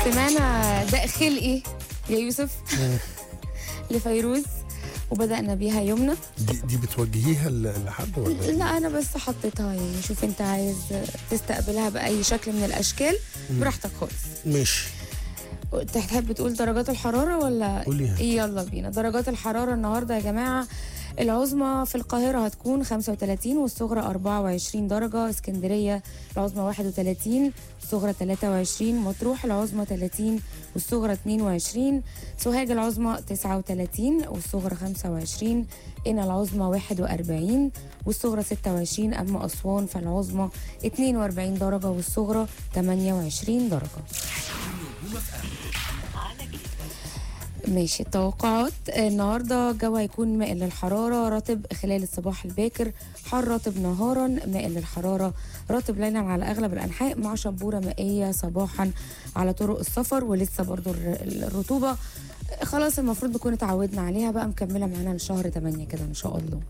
سمعنا داء خلقي يا يوسف لفيروز وبدأنا بيها يومنا دي, دي بتوجهيها ل- لحد ولا إيه؟ لا أنا بس حطيتها يعني شوف أنت عايز تستقبلها بأي شكل من الأشكال براحتك خالص ماشي تحب تقول درجات الحرارة ولا قوليها. يلا بينا درجات الحرارة النهاردة يا جماعة العظمى في القاهرة هتكون 35 والصغرى 24 درجة اسكندرية العظمى 31 الصغرى 23 مطروح العظمى 30 والصغرى 22 سوهاج العظمى 39 والصغرى 25 قنا العظمى 41 والصغرى 26 أما أسوان فالعظمى 42 درجة والصغرى 28 درجة ماشي التوقعات النهارده الجو هيكون مائل للحراره رطب خلال الصباح الباكر حر رطب نهارا مائل للحراره رطب ليلا على اغلب الانحاء مع شبوره مائيه صباحا على طرق السفر ولسه برضو الر- الرطوبه خلاص المفروض نكون اتعودنا عليها بقى مكمله معانا لشهر 8 كده ان شاء الله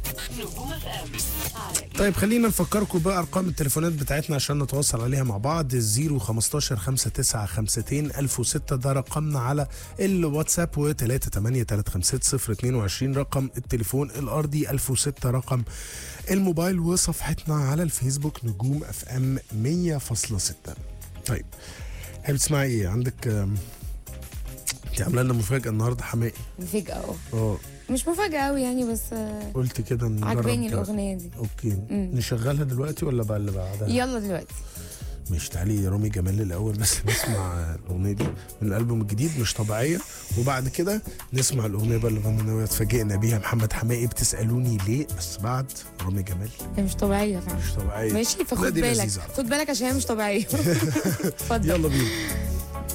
طيب خلينا نفكركم بقى ارقام التليفونات بتاعتنا عشان نتواصل عليها مع بعض 0 15 59 52 1006 ده رقمنا على الواتساب و 3 8 3 5 0 22 رقم التليفون الارضي 1006 رقم الموبايل وصفحتنا على الفيسبوك نجوم اف ام 100.6 طيب حابب تسمعي ايه عندك آم، انت عامله لنا مفاجاه النهارده حمائي مفاجاه اه اه مش مفاجاه قوي يعني بس آه، قلت كده نجرب عجباني كده. الاغنيه دي اوكي مم. نشغلها دلوقتي ولا بقى اللي بعدها يلا دلوقتي مش تعالي رامي جمال الاول بس نسمع الاغنيه دي من الالبوم الجديد مش طبيعيه وبعد كده نسمع الاغنيه بقى اللي غنيناها اتفاجئنا بيها محمد حماقي بتسالوني ليه بس بعد رامي جمال هي مش طبيعيه فعلا مش طبيعيه ماشي لا، فخد دي بالك لذيذة على خد بالك عشان هي مش طبيعيه اتفضل يلا بينا